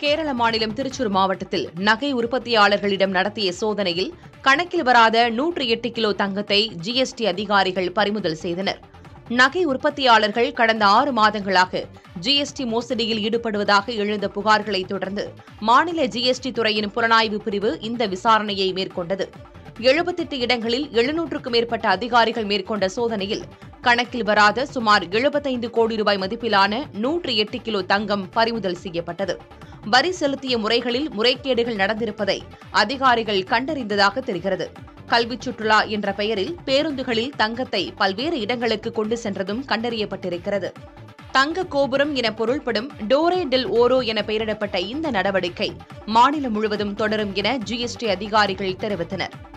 கேரள மாநிலம் திருச்சூர் மாவட்டத்தில் நகை உற்பத்தியாளர்களிடம் நடத்திய சோதனையில் கணக்கில் வராத நூற்றி எட்டு கிலோ தங்கத்தை ஜிஎஸ்டி அதிகாரிகள் பறிமுதல் செய்தனர் நகை உற்பத்தியாளர்கள் கடந்த ஆறு மாதங்களாக ஜிஎஸ்டி மோசடியில் ஈடுபடுவதாக எழுந்த புகார்களை தொடர்ந்து மாநில ஜிஎஸ்டி துறையின் புலனாய்வு பிரிவு இந்த விசாரணையை மேற்கொண்டது எழுபத்தெட்டு இடங்களில் எழுநூற்றுக்கும் மேற்பட்ட அதிகாரிகள் மேற்கொண்ட சோதனையில் கணக்கில் வராத சுமார் எழுபத்தைந்து கோடி ரூபாய் மதிப்பிலான நூற்றி எட்டு கிலோ தங்கம் பறிமுதல் செய்யப்பட்டது வரி செலுத்திய முறைகளில் முறைகேடுகள் நடந்திருப்பதை அதிகாரிகள் கண்டறிந்ததாக தெரிகிறது கல்விச் சுற்றுலா என்ற பெயரில் பேருந்துகளில் தங்கத்தை பல்வேறு இடங்களுக்கு கொண்டு சென்றதும் கண்டறியப்பட்டிருக்கிறது தங்க கோபுரம் என பொருள்படும் டோரே டெல் ஓரோ என பெயரிடப்பட்ட இந்த நடவடிக்கை மாநிலம் முழுவதும் தொடரும் என ஜிஎஸ்டி அதிகாரிகள் தெரிவித்தனர்